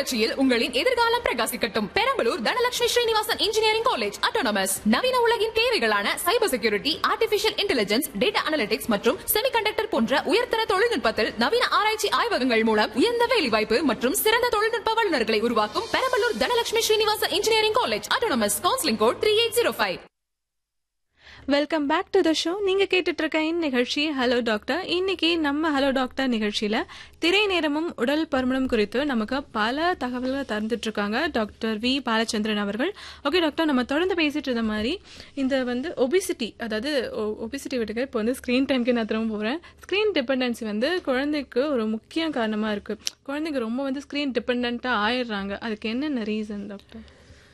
புரட்சியில் உங்களின் எதிர்காலம் பிரகாசிக்கட்டும் Perambalur Dhanalakshmi Srinivasan engineering college autonomous நவீன உலகின் தேவைகளான cyber security artificial intelligence data analytics மற்றும் செமிகண்டக்டர் போன்ற உயர்தர தொழில்நுட்பத்தில் நவீன ஆராய்ச்சி ஆய்வகங்கள் மூலம் உயர்ந்த வேலைவாய்ப்பு மற்றும் சிறந்த தொழில்நுட்ப வல்லுநர்களை உருவாக்கும் Perambalur Dhanalakshmi Srinivasan engineering college autonomous counselling code three eight zero five welcome back to the show நீங்க கேட்டுட்டு இருக்க இந்நிகழ்ச்சி ஹலோ டாக்டர் இன்னைக்கு நம்ம ஹலோ டாக்டர் நிகழ்ச்சியில திரை நேரமும் உடல் பருமனும் குறித்து நமக்கு பல தகவல்களை தந்துட்டு இருக்காங்க டாக்டர் வி பாலச்சந்திரன் அவர்கள் ஓகே டாக்டர் நம்ம தொடர்ந்து பேசிட்டு இருந்த மாதிரி இந்த வந்து ஒபிசிட்டி அதாவது ஒபிசிட்டி விட்டுக்க இப்போ வந்து ஸ்க்ரீன் டைம்க்கு நான் திரும்ப போகிறேன் ஸ்க்ரீன் டிபெண்டன்சி வந்து குழந்தைக்கு ஒரு முக்கிய காரணமா இருக்கு குழந்தைங்க ரொம்ப வந்து ஸ்க்ரீன் டிபெண்ட்டாக ஆயிடுறாங்க அதுக்கு என்னென்ன ரீசன் டாக்டர்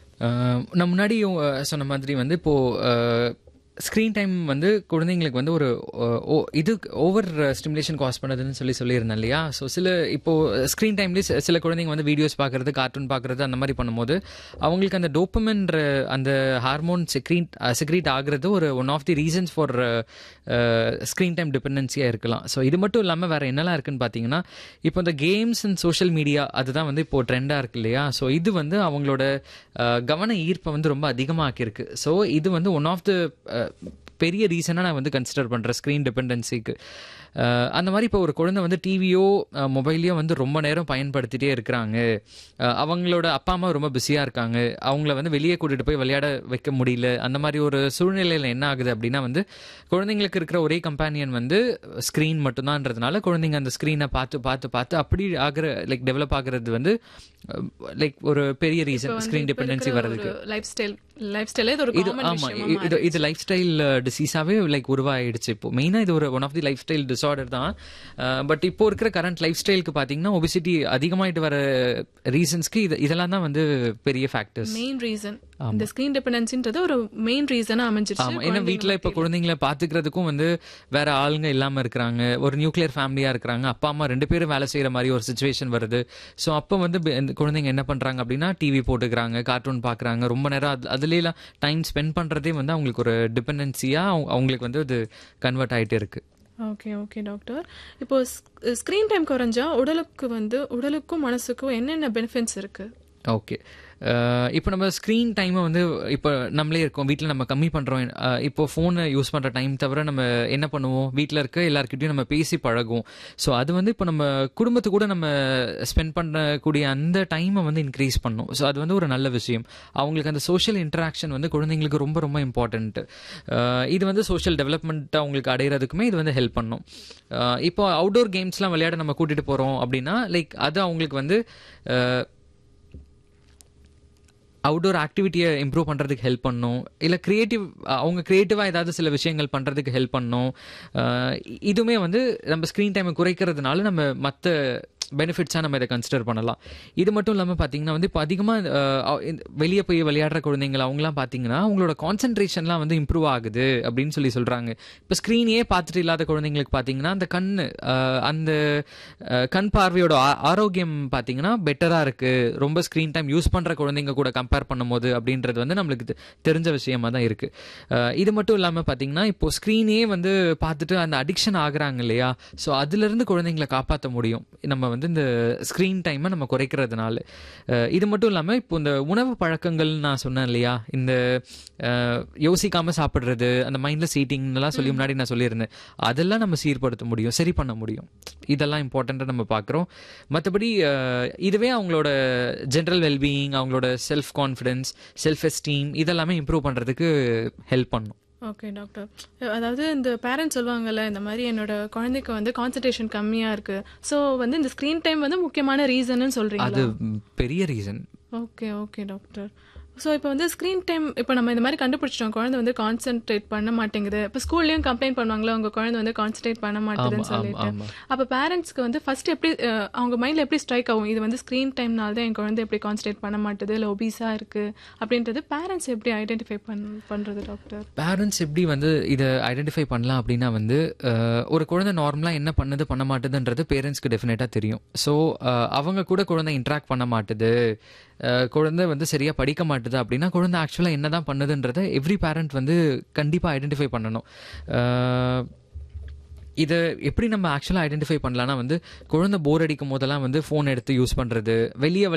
ஆஹ் நான் முன்னாடி அஹ், சொன்ன மாதிரி வந்து இப்போ ஸ்க்ரீன் டைம் வந்து குழந்தைங்களுக்கு வந்து ஒரு அஹ், ஓ- இது ஓவர் ஸ்டிமுலேஷன் காஸ் பண்ணுதுன்னு சொல்லி சொல்லியிருந்தேன் இல்லையா ஸோ சில இப்போ ஸ்க்ரீன் டைம்லேயே சில குழந்தைங்க வந்து வீடியோஸ் பார்க்குறது கார்ட்டூன் பார்க்குறது அந்த மாதிரி பண்ணும்போது அவங்களுக்கு அந்த டோப்பமென்ற அந்த ஹார்மோன் செக்ரீட் செக்ரீட் ஆகுறது ஒரு one of the reasons for screen time டிபெண்டன்சியாக இருக்கலாம் ஸோ இது மட்டும் இல்லாமல் வேறு என்னெல்லாம் இருக்குன்னு பார்த்தீங்கன்னா இப்போ இந்த கேம்ஸ் அண்ட் சோஷியல் மீடியா அதுதான் வந்து இப்போ ட்ரெண்டாக இருக்கு இல்லையா ஸோ இது வந்து அவங்களோட அஹ், கவன ஈர்ப்பை வந்து ரொம்ப அதிகமாக்கியிருக்கு ஸோ இது வந்து ஒன் ஆஃப் த பெரிய ரீசனாக நான் வந்து கன்சிடர் பண்ணுறேன் ஸ்க்ரீன் டிபெண்டன்சிக்கு அந்த மாதிரி இப்போ ஒரு குழந்தை வந்து டிவியோ மொபைலையோ வந்து ரொம்ப நேரம் பயன்படுத்திட்டே இருக்கிறாங்க அஹ், அவங்களோட அப்பா அம்மா ரொம்ப பிஸியாக இருக்காங்க அவங்கள வந்து வெளியே கூட்டிகிட்டு போய் விளையாட வைக்க முடியல அந்த மாதிரி ஒரு சூழ்நிலையில் என்ன ஆகுது அப்படின்னா வந்து குழந்தைங்களுக்கு இருக்கிற ஒரே கம்பேனியன் வந்து ஸ்க்ரீன் மட்டும்தான்றதுனால குழந்தைங்க அந்த ஸ்க்ரீனை பார்த்து பார்த்து பார்த்து அப்படி ஆகிற லைக் டெவலப் ஆகுறது வந்து லைக் ஒரு பெரிய ரீசன் ஸ்க்ரீன் டிபெண்டன்சி வர்றதுக்கு லைஃப் ஸ்டைல் லைஃப் ஸ்டைலே இது ஒரு இது common ஆமா விஷயமா இ- இது இது லைஃப் ஸ்டைல் டிசீஸாவே லைக் உருவாயிடுச்சு இப்போ மெயினா இது ஒரு one of the lifestyle disorder தான் பட் இப்போ இருக்கிற கரண்ட் லைஃப் ஸ்டைலுக்கு பாத்தீங்கன்னா ஒபிசிட்டி அதிகமாயிட்டு வர ரீசன்ஸ்க்கு இது இதெல்லாம் தான் வந்து பெரிய ஃபேக்டர்ஸ் மெயின் ரீசன் இந்த ஸ்கிரீன் டிபெண்டன்சின்றது ஒரு மெயின் ரீசனா அமைஞ்சிருச்சு ஆமா ஏன்னா வீட்ல இப்ப குழந்தைங்கள பாத்துக்கிறதுக்கும் வந்து வேற ஆளுங்க இல்லாம இருக்கிறாங்க ஒரு நியூக்ளியர் ஃபேமிலியா இருக்கிறாங்க அப்பா அம்மா ரெண்டு பேரும் வேலை செய்யற மாதிரி ஒரு சுச்சுவேஷன் வருது சோ அப்ப வந்து பி- இந்த குழந்தைங்க என்ன பண்றாங்க அப்படின்னா டிவி போட்டுக்கிறாங்க கார்ட்டூன் பாக்குறாங்க ரொம்ப நேரம் அது- அதுலலாம் டைம் ஸ்பெண்ட் பண்றதே வந்து அவங்களுக்கு ஒரு டிபெண்டன்சியா அவங்களுக்கு வந்து அது கன்வெர்ட் ஆயிட்டு இருக்கு ஓகே ஓகே டாக்டர் இப்போ ஸ்கிரீன் டைம் குறைஞ்சா உடலுக்கு வந்து உடலுக்கும் மனசுக்கும் என்னென்ன பெனிஃபிட்ஸ் இருக்கு ஓகே இப்போ நம்ம ஸ்க்ரீன் டைமை வந்து இப்போ நம்மளே இருக்கோம் வீட்டில் நம்ம கம்மி பண்ணுறோம் இப்போ ஃபோனை யூஸ் பண்ணுற டைம் தவிர நம்ம என்ன பண்ணுவோம் வீட்டில் இருக்க எல்லாருக்கிட்டையும் நம்ம பேசி பழகுவோம் ஸோ அது வந்து இப்போ நம்ம குடும்பத்து கூட நம்ம ஸ்பெண்ட் பண்ணக்கூடிய அந்த டைமை வந்து இன்க்ரீஸ் பண்ணும் ஸோ அது வந்து ஒரு நல்ல விஷயம் அவங்களுக்கு அந்த சோஷியல் இன்டராக்ஷன் வந்து குழந்தைங்களுக்கு ரொம்ப ரொம்ப இம்பார்ட்டன்ட் இது வந்து சோஷியல் டெவலப்மெண்ட் அவங்களுக்கு அடையிறதுக்குமே இது வந்து ஹெல்ப் பண்ணும் அஹ் இப்போ அவுட்டோர் கேம்ஸ்லாம் விளையாட நம்ம கூட்டிகிட்டு போகிறோம் அப்படின்னா லைக் அது அவங்களுக்கு வந்து அஹ், அவுட்டோர் ஆக்டிவிட்டியை இம்ப்ரூவ் பண்ணுறதுக்கு ஹெல்ப் பண்ணும் இல்லை க்ரியேட்டிவ் அவங்க க்ரியேட்டிவாக ஏதாவது சில விஷயங்கள் பண்ணுறதுக்கு ஹெல்ப் பண்ணும் அஹ் இதுவுமே வந்து நம்ம ஸ்க்ரீன் டைமை குறைக்கிறதுனால நம்ம மற்ற பெனிஃபிட்ஸாக நம்ம இதை கன்சிடர் பண்ணலாம் இது மட்டும் இல்லாமல் பார்த்தீங்கன்னா வந்து இப்போ அதிகமாக வெளியே போய் விளையாடுற குழந்தைங்கள் அவங்களாம் பார்த்தீங்கன்னா அவங்களோட கான்சென்ட்ரேஷன்லாம் வந்து இம்ப்ரூவ் ஆகுது அப்படின்னு சொல்லி சொல்கிறாங்க இப்போ ஸ்க்ரீனையே பார்த்துட்டு இல்லாத குழந்தைங்களுக்கு பார்த்தீங்கன்னா அந்த கண் அஹ், அந்த அஹ், கண் பார்வையோட ஆ- ஆரோக்கியம் பார்த்தீங்கன்னா பெட்டராக இருக்குது ரொம்ப ஸ்க்ரீன் டைம் யூஸ் பண்ணுற குழந்தைங்க கூட கம்பேர் பண்ணும்போது அப்படின்றது வந்து நம்மளுக்கு தெ- தெரிஞ்ச விஷயமா தான் இருக்குது இது மட்டும் இல்லாமல் பார்த்தீங்கன்னா இப்போ ஸ்க்ரீனே வந்து பார்த்துட்டு அந்த அடிக்ஷன் ஆகுறாங்க இல்லையா ஸோ அதுலேருந்து குழந்தைங்களை காப்பாற்ற முடியும் நம்ம வந்து இந்த ஸ்க்ரீன் டைமை நம்ம குறைக்கிறதுனால அஹ், இது மட்டும் இல்லாமல் இப்போ இந்த உணவு பழக்கங்கள் நான் சொன்னேன் இல்லையா இந்த அஹ், யோசிக்காம சாப்பிட்றது அந்த மைண்ட்லெஸ் ஈட்டிங்லாம் சொல்லி முன்னாடி நான் சொல்லியிருந்தேன் அதெல்லாம் நம்ம சீர்படுத்த முடியும் சரி பண்ண முடியும் இதெல்லாம் இம்பார்ட்டண்ட்டாக நம்ம பார்க்குறோம் மற்றபடி இதுவே அவங்களோட ஜென்ரல் வெல்பீயிங் அவங்களோட செல்ஃப் கான்ஃபிடென்ஸ் செல்ஃப் எஸ்டீம் இதெல்லாமே இம்ப்ரூவ் பண்ணுறதுக்கு ஹெல்ப் பண்ணும் ஓகே டாக்டர் அதாவது இந்த பேரண்ட்ஸ் சொல்லுவாங்கல்ல இந்த மாதிரி என்னோட குழந்தைக்கு வந்து கான்சன்ட்ரேஷன் கம்மியா இருக்கு ஸோ வந்து இந்த ஸ்க்ரீன் டைம் வந்து முக்கியமான ரீசன்னு சொல்றீங்க அது பெரிய reason okay okay doctor so இப்போ வந்து ஸ்க்ரீன் டைம் இப்போ நம்ம இந்த மாதிரி கண்டுபிடிச்சிட்டோம் குழந்தை வந்து கான்சென்ட்ரேட் பண்ண மாட்டேங்குது இப்போ ஸ்கூல்லையும் கம்ப்ளைண்ட் பண்ணுவாங்களா உங்க குழந்தை வந்து கான்சென்ட்ரேட் பண்ண மாட்டேங்குதுன்னு ஆமா, சொல்லிட்டு ஆமா. அப்போ பேரண்ட்ஸ்க்கு வந்து ஃபர்ஸ்ட் எப்படி அஹ், அவங்க மைண்ட்ல எப்படி ஸ்ட்ரைக் ஆகும் இது வந்து ஸ்க்ரீன் டைம்னால தான் என் குழந்தை எப்படி கான்சென்ட்ரேட் பண்ண மாட்டுது இல்லை ஒபீஸா இருக்கு அப்படின்றது பேரண்ட்ஸ் எப்படி ஐடென்டிஃபை பண் பண்றது டாக்டர் பேரண்ட்ஸ் எப்படி வந்து இதை ஐடென்டிஃபை பண்ணலாம் அப்படின்னா வந்து அஹ், ஒரு குழந்தை நார்மலாக என்ன பண்ணுது பண்ண மாட்டுதுன்றது பேரண்ட்ஸ்க்கு டெஃபினட்டாக தெரியும் ஸோ அவங்க கூட குழந்தை இன்ட்ராக்ட் பண்ண மாட்டுது அஹ், குழந்தை வந்து சரியாக படிக்க மாட்டுது அப்படின்னா குழந்தை ஆக்சுவலாக என்ன தான் பண்ணுதுன்றதை எவ்ரி பேரண்ட் வந்து கண்டிப்பாக ஐடென்டிஃபை பண்ணணும் அஹ், இதை எப்படி நம்ம ஆக்சுவலாக ஐடென்டிஃபை பண்ணலாம்னா வந்து குழந்தை போர் அடிக்கும் போதெல்லாம் வந்து ஃபோன் எடுத்து யூஸ் பண்ணுறது வெளியே